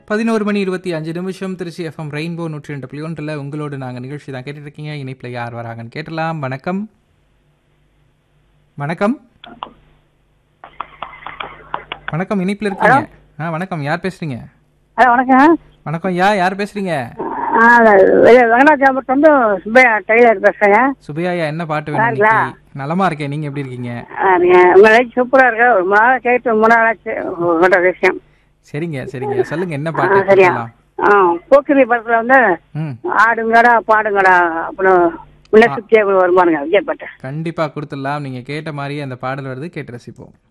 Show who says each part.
Speaker 1: பதினோரு மணி இருபத்தி அஞ்சு நிமிஷம் திருச்சி எஃப்எம் ரெயின்போ நூற்றி ரெண்டு புள்ளி ஒன்றில் உங்களோடு நாங்கள் நிகழ்ச்சி தான் கேட்டுட்டு இருக்கீங்க இணைப்பில் யார் வராங்கன்னு கேட்டலாம் வணக்கம் வணக்கம் வணக்கம் இணைப்பில் இருக்கீங்க ஆ வணக்கம் யார் பேசுறீங்க
Speaker 2: ஹலோ வணக்கம்
Speaker 1: வணக்கம் யா யார் பேசுறீங்க
Speaker 2: ஆ வெங்கடாச்சாபுரத்து வந்து சுப்பையா டெய்லர் பேசுறேங்க
Speaker 1: சுபையா என்ன பாட்டு வேணும்
Speaker 2: இருக்கீங்களா?
Speaker 1: இன்னைக்கு நலமா இருக்கேன் நீங்க எப்படி இருக்கீங்க
Speaker 2: ஆ, நீங்க உங்க லைஃப் சூப்பரா இருக்கு ஒரு மூணு நாள் கேட்டு மூணு நாள் ஆச்சு உங்கள்கிட்ட விஷயம்
Speaker 1: சரிங்க சரிங்க சொல்லுங்க என்ன
Speaker 2: ஆ,
Speaker 1: பாட்டு
Speaker 2: சரியா
Speaker 1: கேட்கலாம்?
Speaker 2: ஆ போக்கிரி படத்துல வந்து
Speaker 1: ம்
Speaker 2: ஆடுங்கடா பாடுங்கடா அப்புறம் முன்ன சுத்தி வருமானுங்க விஜய் பாட்டு
Speaker 1: கண்டிப்பா கொடுத்துடலாம் நீங்க கேட்ட மாதிரியே அந்த பாடல் வருது கேட்டு ரசிப்போம்